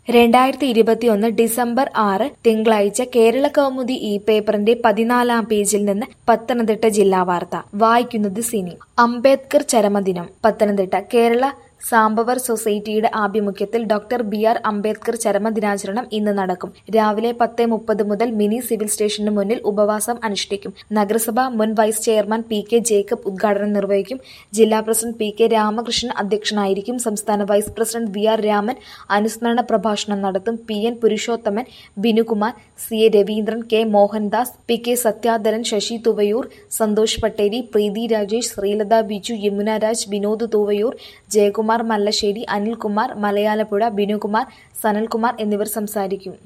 രണ്ടായിരത്തി ഇരുപത്തിയൊന്ന് ഡിസംബർ ആറ് തിങ്കളാഴ്ച കേരള കൗമുദി ഈ പേപ്പറിന്റെ പതിനാലാം പേജിൽ നിന്ന് പത്തനംതിട്ട ജില്ലാ വാർത്ത വായിക്കുന്നത് സിനി അംബേദ്കർ ചരമദിനം പത്തനംതിട്ട കേരള സാംബവർ സൊസൈറ്റിയുടെ ആഭിമുഖ്യത്തിൽ ഡോക്ടർ ബി ആർ അംബേദ്കർ ചരമദിനാചരണം ഇന്ന് നടക്കും രാവിലെ പത്ത് മുപ്പത് മുതൽ മിനി സിവിൽ സ്റ്റേഷന് മുന്നിൽ ഉപവാസം അനുഷ്ഠിക്കും നഗരസഭ മുൻ vice chairman P K Jacob ഉദ്ഘാടനം നിർവഹിക്കും ജില്ലാ പ്രസിഡന്റ് പി കെ രാമകൃഷ്ണൻ അധ്യക്ഷനായിരിക്കും സംസ്ഥാന vice president V R Raman അനുസ്മരണ പ്രഭാഷണം നടത്തും P N Purushothaman Binukumar C A Raveendran K Mohandas P K Sathyadharan Sasi Thuvayoor Santhosh Patteri Preethi Rajesh Sreelatha Biju Yamuna Raj Vinod Thuvayoor Jayakumar Mallassery Anilkumar Malayalappuzha Binukumar Sanalkumar എന്നിവർ സംസാരിക്കും